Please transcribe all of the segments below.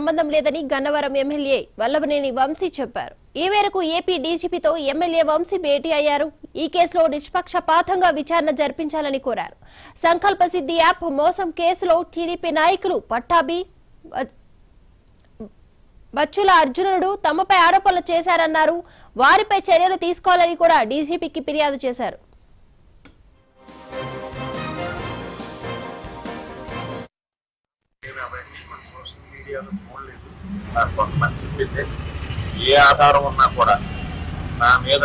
సంబంధం లేదని గన్నవరం ఎమ్మెల్యే వల్లభనేని వంశీ చెప్పారు ఈ మేరకు ఏపీ డీజీపీతో ఎమ్మెల్యే వంశీ భేటీ అయ్యారు ఈ కేసులో నిష్పక్షపాతంగా విచారణ జరిపించాలని కోరారు సంకల్ప సిద్ధి యాప్ మోసం కేసులో టీడీపీ నాయకులు పట్టాభి వ- బచ్చుల అర్జునుడు తమపై ఆరోపణలు చేశారన్నారు వారిపై చర్యలు తీసుకోవాలని కూడా డీజీపీకి ఫిర్యాదు చేశారు నేను అవన్నీ మన సోషల్ మీడియాలో చూడలేదు నాకు కొంతమంది చెప్పింది ఏ ఆధారం ఉన్నా కూడా నా మీద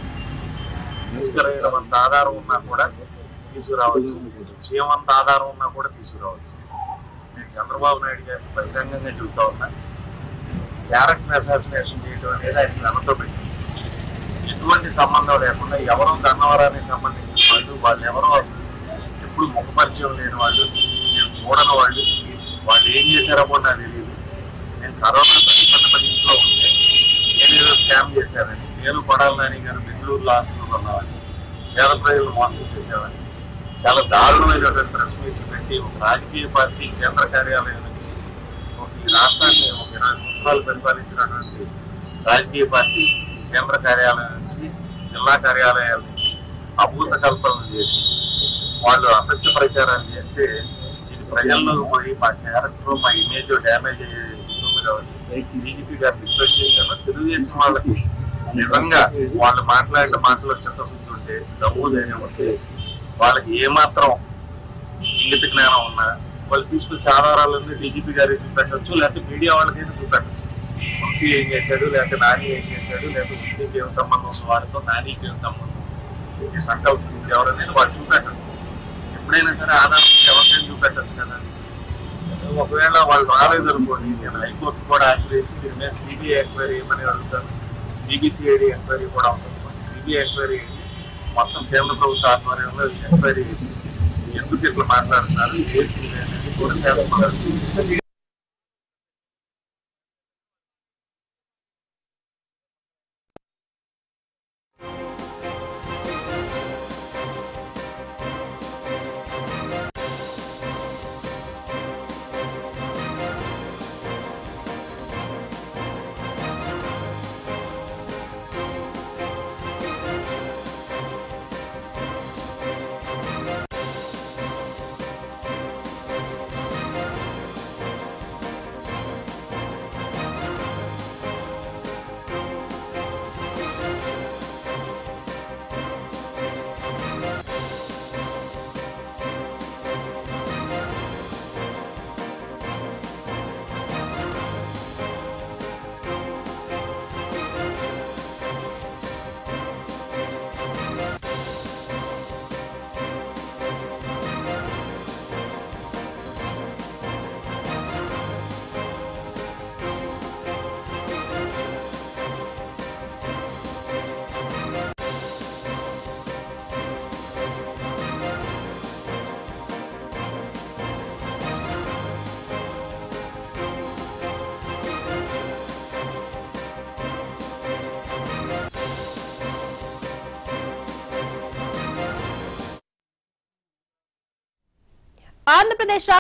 తీసుకురాయడంత ఆధారం ఉన్నా కూడా తీసుకురావచ్చు చేయమంత ఆధారం ఉన్నా కూడా తీసుకురావచ్చు నేను చంద్రబాబు నాయుడు గారిని బహిరంగంగా చెబుతా ఉన్నా క్యారెక్టర్ అసాసినేషన్ చేయడం అనేది ఆయన ఘనతో పెట్టింది ఎటువంటి సంబంధం లేకుండా ఎవరో గన్నవరానికి సంబంధించిన వాళ్ళు వాళ్ళు ఎవరో అసలు ఎప్పుడు ముఖ పరిచయం లేని వాళ్ళు నేను చూడని వాళ్ళు వాళ్ళు ఏం చేశారో కూడా నాకు తెలియదు నేను కరోనా ప్రతిపన్న పది ఇంట్లో ఉంటే నేను ఏదో స్కామ్ చేశానని నేను కొడాలని గారు బెంగళూరులో హాస్టల్లో ఉన్నవాడిని పేద ప్రజలు మోసం చేసేవాడిని చాలా దారుణమైనటువంటి ప్రెస్ మీట్ పెట్టి ఒక రాజకీయ పార్టీ కేంద్ర కార్యాలయం నుంచి ఒక ఈ రాష్ట్రాన్ని ఒక ఇరవై సంవత్సరాలు పరిపాలించినటువంటి రాజకీయ పార్టీ కేంద్ర కార్యాలయం నుంచి జిల్లా కార్యాలయాల నుంచి అభూత కల్పనలు చేసి వాళ్ళు అసత్య ప్రచారాలు చేస్తే ఇది ప్రజల్లో పోయి మా క్యారెక్టర్ మా ఇమేజ్ డ్యామేజ్ అయ్యేది కాబట్టి డీజీపీ గారు రిక్వెస్ట్ చేశాను తెలుగుదేశం వాళ్ళకి నిజంగా వాళ్ళు మాట్లాడిన మాటలో చిత్తశుద్ధి ఉంటే డబ్బు ధైర్యం ఉంటే వాళ్ళకి ఏమాత్రం ఇంగిత జ్ఞానం ఉన్నా వాళ్ళు తీసుకొచ్చే ఆధారాలన్నీ డీజీపీ గారికి చూపెట్టచ్చు లేకపోతే మీడియా వాళ్ళకైనా చూపెట్టచ్చు వంశీ ఏం చేశాడు లేకపోతే నాని ఏం చేశాడు లేకపోతే వంశీకి ఏం సంబంధం ఉంది వారితో నానికి ఏం సంబంధం ఉంది ఈ సంకల్పించింది ఎవరనేది వాళ్ళు చూపెట్టచ్చు ఎప్పుడైనా సరే ఆధారం ఉంటే ఎవరికైనా చూపెట్టచ్చు కదా ఒకవేళ వాళ్ళు రాలేదు అనుకోండి నేను హైకోర్టు కూడా ఆశ్రయించి దీని మీద సిబిఐ ఎంక్వైరీ ఏమని అడుగుతాను సిబిసిఐడి ఎంక్వైరీ కూడా అవసరం సిబిఐ ఎంక్వైరీ మొత్తం కేంద్ర ప్రభుత్వ ఆధ్వర్యంలో ఎంక్వైరీ చేసి ఎందుకు ఇట్లా మాట్లాడుతున్నారు ఏంటి అనేది కూడా తెలుసుకోవాలి ఆంధ్రప్రదేశ్